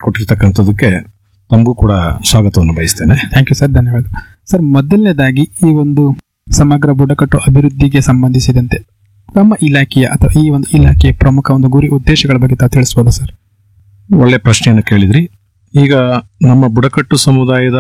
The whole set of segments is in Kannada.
ಕೊಟ್ಟಿರ್ತಕ್ಕಂಥದ್ದಕ್ಕೆ ತಮಗೂ ಕೂಡ ಸ್ವಾಗತವನ್ನು ಬಯಸ್ತೇನೆ ಥ್ಯಾಂಕ್ ಯು ಸರ್ ಧನ್ಯವಾದ ಸರ್ ಮೊದಲನೇದಾಗಿ ಈ ಒಂದು ಸಮಗ್ರ ಬುಡಕಟ್ಟು ಅಭಿವೃದ್ಧಿಗೆ ಸಂಬಂಧಿಸಿದಂತೆ ನಮ್ಮ ಇಲಾಖೆಯ ಅಥವಾ ಈ ಒಂದು ಇಲಾಖೆಯ ಪ್ರಮುಖ ಒಂದು ಗುರಿ ಉದ್ದೇಶಗಳ ಬಗ್ಗೆ ತಾವು ತಿಳಿಸ್ಬೋದಾ ಸರ್ ಒಳ್ಳೆ ಪ್ರಶ್ನೆಯನ್ನು ಕೇಳಿದ್ರಿ ಈಗ ನಮ್ಮ ಬುಡಕಟ್ಟು ಸಮುದಾಯದ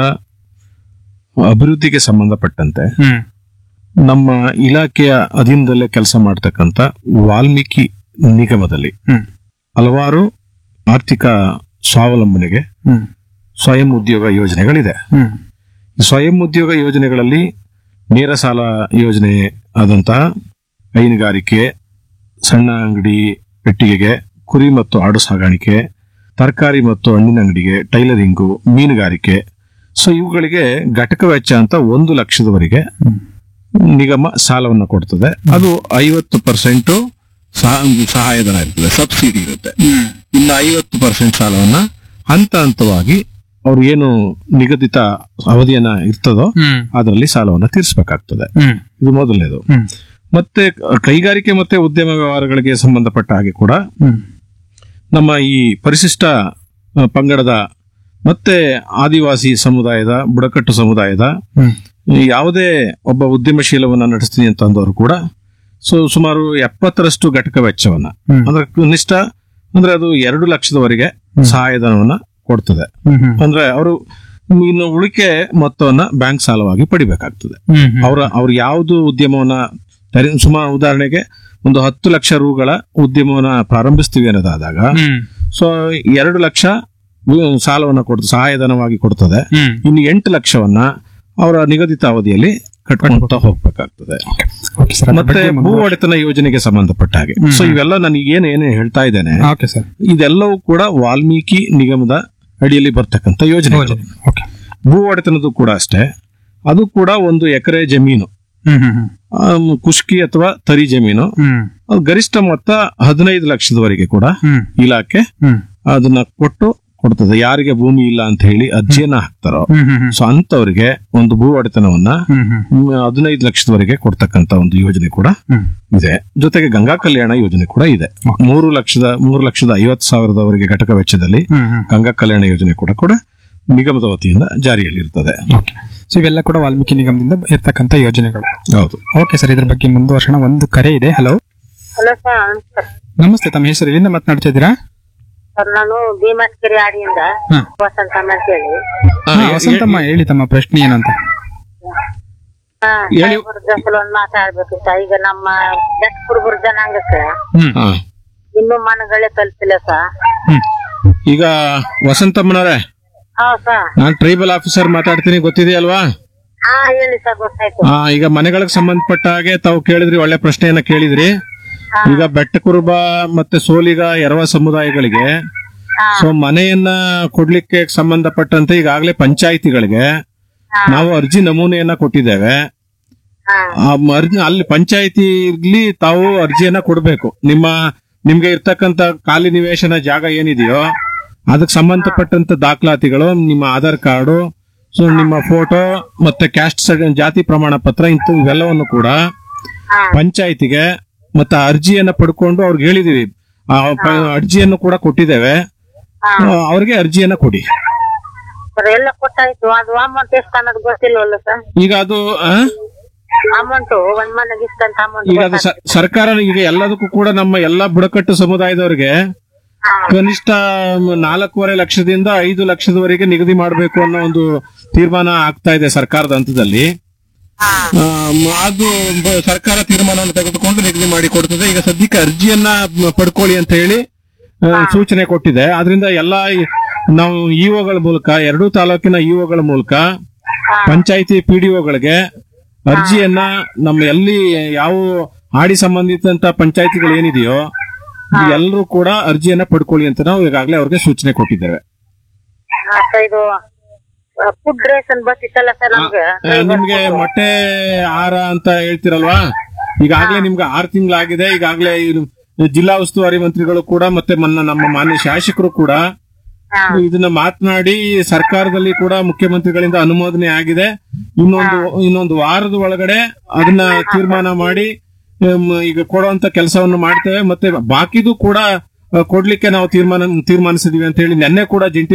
ಅಭಿವೃದ್ಧಿಗೆ ಸಂಬಂಧಪಟ್ಟಂತೆ ಹ್ಮ್ ನಮ್ಮ ಇಲಾಖೆಯ ಅಧೀನದಲ್ಲೇ ಕೆಲಸ ಮಾಡ್ತಕ್ಕಂಥ ವಾಲ್ಮೀಕಿ ನಿಗಮದಲ್ಲಿ ಹ್ಮ್ ಹಲವಾರು ಆರ್ಥಿಕ ಸ್ವಾವಲಂಬನೆಗೆ ಹ್ಮ್ ಸ್ವಯಂ ಉದ್ಯೋಗ ಯೋಜನೆಗಳಿದೆ ಹ್ಮ್ ಈ ಸ್ವಯಂ ಉದ್ಯೋಗ ಯೋಜನೆಗಳಲ್ಲಿ ನೇರ ಸಾಲ ಯೋಜನೆ ಆದಂತಹ ಹೈನುಗಾರಿಕೆ ಸಣ್ಣ ಅಂಗಡಿ ಪೆಟ್ಟಿಗೆಗೆ ಕುರಿ ಮತ್ತು ಆಡು ಸಾಗಾಣಿಕೆ ತರಕಾರಿ ಮತ್ತು ಹಣ್ಣಿನ ಅಂಗಡಿಗೆ ಟೈಲರಿಂಗು ಮೀನುಗಾರಿಕೆ ಸೊ ಇವುಗಳಿಗೆ ಘಟಕ ವೆಚ್ಚ ಅಂತ ಒಂದು ಲಕ್ಷದವರೆಗೆ ಹ್ಮ್. ನಿಗಮ ಸಾಲವನ್ನು ಕೊಡ್ತದೆ ಅದು ಐವತ್ತು ಪರ್ಸೆಂಟ್ ಸಹಾಯಧನ ಇರ್ತದೆ ಸಬ್ಸಿಡಿ ಇರುತ್ತೆ ಇನ್ನು ಐವತ್ತು ಪರ್ಸೆಂಟ್ ಸಾಲವನ್ನ ಹಂತ ಹಂತವಾಗಿ ಅವ್ರು ಏನು ನಿಗದಿತ ಅವಧಿಯನ್ನ ಇರ್ತದೋ ಹ್ಮ್ ಅದರಲ್ಲಿ ಸಾಲವನ್ನ ತೀರಿಸಬೇಕಾಗ್ತದೆ ಹ್ಮ್ ಇದು ಮೊದಲನೇದು ಹ್ಮ್ ಮತ್ತೆ ಕೈಗಾರಿಕೆ ಮತ್ತೆ ಉದ್ಯಮ ವ್ಯವಹಾರಗಳಿಗೆ ಸಂಬಂಧಪಟ್ಟ ಹಾಗೆ ಕೂಡ ಹ್ಮ್ ನಮ್ಮ ಈ ಪರಿಶಿಷ್ಟ ಆ, ಪಂಗಡದ ಮತ್ತೆ ಆದಿವಾಸಿ ಸಮುದಾಯದ ಬುಡಕಟ್ಟು ಸಮುದಾಯದ ಹ್ಮ್ ಈ ಯಾವುದೇ ಒಬ್ಬ ಉದ್ಯಮಶೀಲವನ್ನ ನಡೆಸ್ತೀನಿ ಅಂತ ಅಂದವರು ಕೂಡ ಸೊ ಸುಮಾರು ಎಪ್ಪತ್ತರಷ್ಟು ಘಟಕ ವೆಚ್ಚವನ್ನ ಹ್ಮ್. ಅಂದ್ರೆ ಕನಿಷ್ಠ ಅಂದ್ರೆ ಅದು ಎರಡು ಲಕ್ಷದವರೆಗೆ ಸಹಾಯಧನವನ್ನ ಕೊಡ್ತದೆ ಹ್ಮ್ ಹ್ಮ್ ಅಂದ್ರೆ ಅವರು ಇನ್ನು ಉಳಿಕೆ ಮೊತ್ತವನ್ನ ಬ್ಯಾಂಕ್ ಸಾಲವಾಗಿ ಪಡಿಬೇಕಾಗ್ತದೆ ಹ್ಮ್ ಹ್ಮ್ ಅವರ ಅವ್ರು ಯಾವುದು ಉದ್ಯಮವನ್ನ ತರಿ ಸುಮಾರು ಉದಾಹರಣೆಗೆ ಒಂದು ಹತ್ತು ಲಕ್ಷ ರೂಗಳ ಉದ್ಯಮವನ್ನ ಪ್ರಾರಂಭಿಸ್ತೀವಿ ಅನ್ನೋದಾದಾಗ ಹ್ಮ್ ಸೊ ಎರಡು ಲಕ್ಷ ವಿ- ಸಾಲವನ್ನ ಕೊಡ್ತದೆ ಸಹಾಯಧನವಾಗಿ ಕೊಡ್ತದೆ ಹ್ಮ್ ಇನ್ನು ಎಂಟು ಲಕ್ಷವನ್ನ ಅವರ ನಿಗದಿತ ಅವಧಿಯಲ್ಲಿ ಕಟ್ಕೊಂತ ಹೋಗ್ಬೇಕಾಗ್ತದೆ ಓಕೆ ಸರ್ ಮತ್ತೆ ಭೂ ಒಡೆತನ ಯೋಜನೆಗೆ ಸಂಬಂಧಪಟ್ಟ ಹಾಗೆ ಸೊ ಇವೆಲ್ಲ ನಾನು ಏನ್ ಏನೇ ಹೇಳ್ತಾ ಇದ್ದೇನೆ ಓಕೆ ಸರ್ ಇದೆಲ್ಲವೂ ಕೂಡ ವಾಲ್ಮೀಕಿ ನಿಗಮದ ಅಡಿಯಲ್ಲಿ ಬರ್ತಕ್ಕಂಥ ಯೋಜನೆ ಓಕೆ ಭೂ ಒಡೆತನದ್ದು ಕೂಡ ಅಷ್ಟೇ ಅದು ಕೂಡ ಒಂದು ಎಕರೆ ಜಮೀನು ಹ್ಮ್ ಹ್ಮ್ ಹ್ಮ್ ಆಮ್, ಕುಷ್ಕಿ ಅಥವಾ ತರಿ ಜಮೀನು ಹ್ಮ್ ಅದು ಗರಿಷ್ಠ ಮೊತ್ತ ಹದಿನೈದು ಲಕ್ಷದವರೆಗೆ ಕೂಡ ಹ್ಮ್ ಇಲಾಖೆ ಹ್ಮ್ ಅದನ್ನ ಕೊಟ್ಟು ಕೊಡ್ತದೆ ಯಾರಿಗೆ ಭೂಮಿ ಇಲ್ಲ ಅಂತ ಹೇಳಿ ಅರ್ಜಿಯನ್ನ ಹಾಕ್ತಾರೋ ಹ್ಮ್ ಹ್ಮ್ ಹ್ಮ್ ಸೊ ಅಂತವರಿಗೆ ಒಂದು ಭೂ ಒಡೆತನವನ್ನ ಹ್ಮ್ ಹ್ಮ್ ಹ್ಮ್, ಹದಿನೈದು ಲಕ್ಷದವರೆಗೆ ಕೊಡ್ತಕ್ಕಂತ ಒಂದು ಯೋಜನೆ ಕೂಡ ಹ್ಮ್ ಇದೆ ಜೊತೆಗೆ ಗಂಗಾ ಕಲ್ಯಾಣ ಯೋಜನೆ ಕೂಡ ಇದೆ ಮೂರು ಲಕ್ಷದ ಮೂರು ಲಕ್ಷದ ಐವತ್ತು ಸಾವಿರದವರೆಗೆ ಘಟಕ ವೆಚ್ಚದಲ್ಲಿ ಹ್ಮ್ ಹ್ಮ್ ಗಂಗಾ ಕಲ್ಯಾಣ ಯೋಜನೆ ಕೂಡ ಕೂಡ ನಿಗಮದ ವತಿಯಿಂದ ಜಾರಿಯಲ್ಲಿರ್ತದೆ ಓಕೆ ಸೊ ಇವೆಲ್ಲ ಕೂಡ ವಾಲ್ಮೀಕಿ ನಿಗಮದಿಂದ ಇರ್ತಕ್ಕಂಥ ಯೋಜನೆಗಳು ಹೌದು ಓಕೆ ಸರ್ ಇದ್ರ ಬಗ್ಗೆ ಮುಂದುವರ್ಸೋಣ ಒಂದು ಕರೆ ಇದೆ ಹಲೋ ಹಲೋ ಸರ್ ನಮಸ್ಕಾರ ನಮಸ್ತೆ ತಮ್ಮ ಹೆಸರು ಎಲ್ಲಿಂದ ಮಾತನಾಡ್ತಾ ಇದ್ದೀರಾ ಸರ್ ನಾನು ಭೀಮಸ್ಕೆರೆ ಆಡಿಯಿಂದ ಹಾ. ವಸಂತ ಅಂತ ಹೇಳಿ ಹಾ, ಹಾ, ವಸಂತಮ್ಮ ಹೇಳಿ ತಮ್ಮ ಪ್ರಶ್ನೆ ಏನಂತ ಹಾ ಹೇಳಿ. ಸಾಹೇಬ್ರ ಸಲುವಾಗಿ ಮಾತಾಡ್ಬೇಕಿತ್ತ ಈಗ ನಮ್ಮ ಬೆಟ್ ಕುರುಬರ ಜನಾಂಗಕ್ಕೆ ಹ್ಮ್ ಹಾ. ಇನ್ನೂ ಮನಗಳೇ ಕಲ್ತಿಲ್ಲ ಸರ್ ಹ್ಮ್ ಈಗ ವಸಂತಮ್ಮನವರೇ ಹಾ ಸರ್ ನಾನ್ ಟ್ರೈಬಲ್ ಆಫೀಸರ್ ಮಾತಾಡ್ತೀನಿ ಗೊತ್ತಿದೆಯಲ್ವಾ ಹಾ ಹೇಳಿ ಸರ್ ಗೊತ್ತಾಯ್ತು ಆ, ಈಗ ಮನೆಗಳಿಗೆ ಸಂಬಂಧಪಟ್ಟ ಹಾಗೆ ತಾವು ಕೇಳಿದ್ರಿ ಒಳ್ಳೆ ಪ್ರಶ್ನೆಯನ್ನ ಕೇಳಿದ್ರಿ ಹಾ. ಈಗ ಬೆಟ್ಟ ಕುರುಬ ಮತ್ತೆ ಸೋಲಿಗ ಎರವ ಸಮುದಾಯಗಳಿಗೆ ಹಾ. ಸೊ ಮನೆಯನ್ನ ಕೊಡ್ಲಿಕ್ಕೆ ಸಂಬಂಧಪಟ್ಟಂತೆ ಈಗಾಗಲೇ ಪಂಚಾಯಿತಿಗಳಿಗೆ ನಾವು ಅರ್ಜಿ ನಮೂನೆಯನ್ನ ಕೊಟ್ಟಿದ್ದೇವೆ ಹಾ ಆ ಅರ್ಜಿ ಅಲ್ಲಿ ಪಂಚಾಯಿತಿಲಿ ತಾವು ಅರ್ಜಿಯನ್ನ ಕೊಡಬೇಕು ನಿಮ್ಮ ನಿಮ್ಗೆ ಇರ್ತಕ್ಕಂತ ಖಾಲಿ ನಿವೇಶನ ಜಾಗ ಏನಿದೆಯೋ ಅದಕ್ಕೆ ಸಂಬಂಧಪಟ್ಟಂತ ದಾಖಲಾತಿಗಳು ನಿಮ್ಮ ಆಧಾರ್ ಕಾರ್ಡು ಸೊ ನಿಮ್ಮ ಫೋಟೋ ಮತ್ತೆ ಕ್ಯಾಸ್ಟ್ ಸರ್ಟಿ ಜಾತಿ ಪ್ರಮಾಣ ಪತ್ರ ಇಂಥ ಇವೆಲ್ಲವನ್ನು ಕೂಡ ಹಾ ಪಂಚಾಯಿತಿಗೆ ಮತ್ತೆ ಅರ್ಜಿಯನ್ನ ಪಡ್ಕೊಂಡು ಅವ್ರಿಗೆ ಹೇಳಿದೀವಿ ಆ ಪ- ಅರ್ಜಿಯನ್ನು ಕೂಡ ಕೊಟ್ಟಿದ್ದೇವೆ ಹಾ ಆ, ಅವ್ರಿಗೆ ಅರ್ಜಿಯನ್ನ ಕೊಡಿ ಸರ್ ಎಲ್ಲ ಕೊಟ್ಟಾಯ್ತು ಅದು ಅಮೌಂಟ್ ಎಷ್ಟು ಅನ್ನೋದು ಗೊತ್ತಿಲ್ವಲ್ಲ ಸರ್ ಈಗ ಅದು ಆ? ಅಮೌಂಟ್ ಒಂದ್ ಮನೆಗೆ ಇಷ್ಟಂತ ಅಮೌಂಟ್ ಈಗ ಅದು ಸ- ಸರ್ಕಾರ ಈಗ ಎಲ್ಲದಕ್ಕೂ ಕೂಡ ನಮ್ಮ ಎಲ್ಲಾ ಬುಡಕಟ್ಟು ಸಮುದಾಯದವರಿಗೆ ಕನಿಷ್ಠ ನಾಲ್ಕೂವರೆ ಲಕ್ಷದಿಂದ ಐದು ಲಕ್ಷದವರೆಗೆ ನಿಗದಿ ಮಾಡಬೇಕು ಅನ್ನೋ ಒಂದು ತೀರ್ಮಾನ ಆಗ್ತಾ ಇದೆ ಸರ್ಕಾರದ ಹಂತದಲ್ಲಿ ಆ, ಮ- ಅದು ಬ- ಸರ್ಕಾರ ತೀರ್ಮಾನವನ್ನು ತೆಗೆದುಕೊಂಡು ನಿಗದಿ ಮಾಡಿ ಕೊಡ್ತದೆ ಈಗ ಸದ್ಯಕ್ಕೆ ಅರ್ಜಿಯನ್ನ ಮ- ಪಡ್ಕೊಳ್ಳಿ ಅಂತ ಹೇಳಿ ಆ, ಸೂಚನೆ ಕೊಟ್ಟಿದೆ ಆದ್ರಿಂದ ಎಲ್ಲಾ ಈ- ನಾವು ಇಒಗಳ ಮೂಲಕ ಎರಡೂ ತಾಲೂಕಿನ ಇಒಗಳ ಮೂಲಕ ಪಂಚಾಯಿತಿ ಪಿಡಿಒಗಳಿಗೆ ಅರ್ಜಿಯನ್ನ ನಮ್ಮ ಎಲ್ಲಿ ಯಾವ ಹಾಡಿ ಸಂಬಂಧಿತ ಪಂಚಾಯಿತಿಗಳು ಏನಿದೆಯೋ ಎಲ್ಲರೂ ಕೂಡ ಅರ್ಜಿಯನ್ನ ಪಡ್ಕೊಳ್ಳಿ ಅಂತ ನಾವು ಈಗಾಗಲೇ ಅವ್ರಿಗೆ ಸೂಚನೆ ಕೊಟ್ಟಿದ್ದೇವೆ ಹಾ ಸರ್ ಇದು ಫುಡ್ ರೇಷನ್ ಬರ್ತಿತ್ತಲ್ಲ ಸರ್ ನಮ್ಗೆ ಆ, ನಿಮ್ಗೆ ಮೊಟ್ಟೆ ಆಹಾರ ಅಂತ ಹೇಳ್ತಿರಲ್ವಾ ಈಗಾಗಲೇ ನಿಮ್ಗೆ ಆರು ತಿಂಗಳಾಗಿದೆ ಈಗಾಗಲೇ ಇದು ಜಿಲ್ಲಾ ಉಸ್ತುವಾರಿ ಮಂತ್ರಿಗಳು ಕೂಡ ಮತ್ತೆ ಮನ್ನ ನಮ್ಮ ಮಾನ್ಯ ಶಾಸಕರು ಕೂಡ ಹಾ ಇದನ್ನ ಮಾತನಾಡಿ ಸರ್ಕಾರದಲ್ಲಿ ಕೂಡ ಮುಖ್ಯಮಂತ್ರಿಗಳಿಂದ ಅನುಮೋದನೆ ಆಗಿದೆ ಇನ್ನೊಂದು ಇನ್ನೊಂದು ವಾರದ ಒಳಗಡೆ ಅದನ್ನ ತೀರ್ಮಾನ ಮಾಡಿ ಎಮ್, ಈಗ ಕೊಡುವಂತ ಕೆಲಸವನ್ನು ಮಾಡ್ತೇವೆ ಮತ್ತೆ ಬಾಕಿದು ಕೂಡ ಆ, ಕೊಡ್ಲಿಕ್ಕೆ ನಾವು ತೀರ್ಮಾನ ತೀರ್ಮಾನಿಸಿದೀವಿ ಅಂತ ಹೇಳಿ ನಿನ್ನೆ ಕೂಡ ಜಂಟಿ